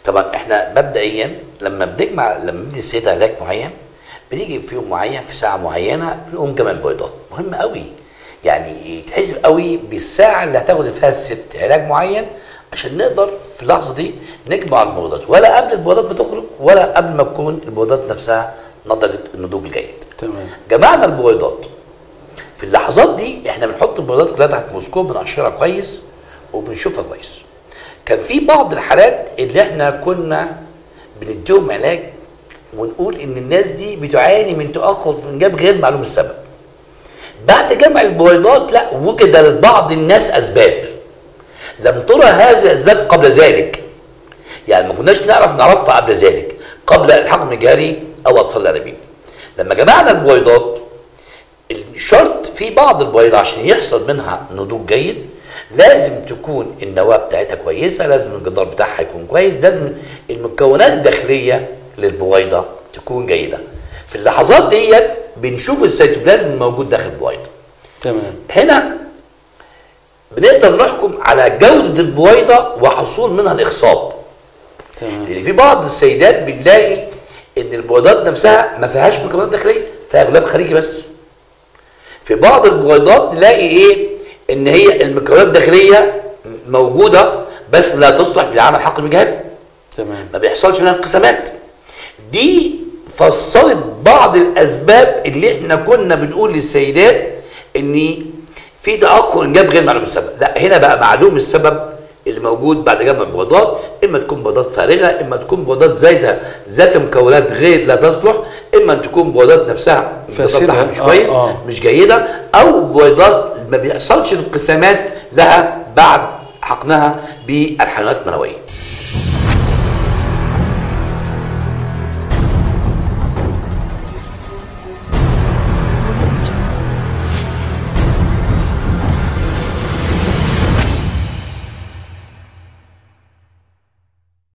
طبعا احنا مبدئيا لما بنجمع لما بندي السيده علاج معين بنيجي في يوم معين في ساعه معينه بنقوم جمع البيضات مهم قوي يعني يتحسب قوي بالساعه اللي هتاخد فيها الست علاج معين عشان نقدر في اللحظه دي نجمع البيضات ولا قبل البيضات بتخرج ولا قبل ما تكون البيضات نفسها نضجت النضوج الجيد تمام جمعنا البويضات في اللحظات دي احنا بنحط البويضات كلها تحت ميكروسكوب بنقشرها كويس وبنشوفها كويس كان في بعض الحالات اللي احنا كنا بنديهم علاج ونقول ان الناس دي بتعاني من تاخر في انجاب غير معلوم السبب بعد جمع البويضات لا وجد لبعض الناس اسباب لم ترى هذه الاسباب قبل ذلك يعني ما كناش نعرف نعرفها قبل ذلك قبل الحقن الجاري او اطفال الانابيب لما جمعنا البويضات الشرط في بعض البويضة عشان يحصل منها نضوج جيد لازم تكون النواة بتاعتها كويسة لازم الجدار بتاعها يكون كويس لازم المكونات الداخلية للبويضة تكون جيدة في اللحظات ديت بنشوف السيتوبلازم الموجود داخل البويضة تمام هنا بنقدر نحكم على جودة البويضة وحصول منها الإخصاب تمام لان في بعض السيدات بنلاقي ان البويضات نفسها ما فيهاش مكونات داخليه فيها غلاف خارجي بس في بعض البويضات نلاقي ايه ان هي المكونات الداخليه موجوده بس لا تصلح في عمل حقل مجهري تمام ما بيحصلش منها انقسامات دي فصلت بعض الاسباب اللي احنا كنا بنقول للسيدات ان في تاخر انجاب غير معلوم السبب لا هنا بقى معلوم السبب اللي موجود بعد جمع البيضات اما تكون بيضات فارغه اما تكون بيضات زايده ذات مكونات غير لا تصلح اما ان تكون بيضات نفسها البيضات فاسدة. بتاعها مش آه، كويس آه. مش جيده او بيضات ما بيحصلش انقسامات لها بعد حقنها بالحيوانات المنويه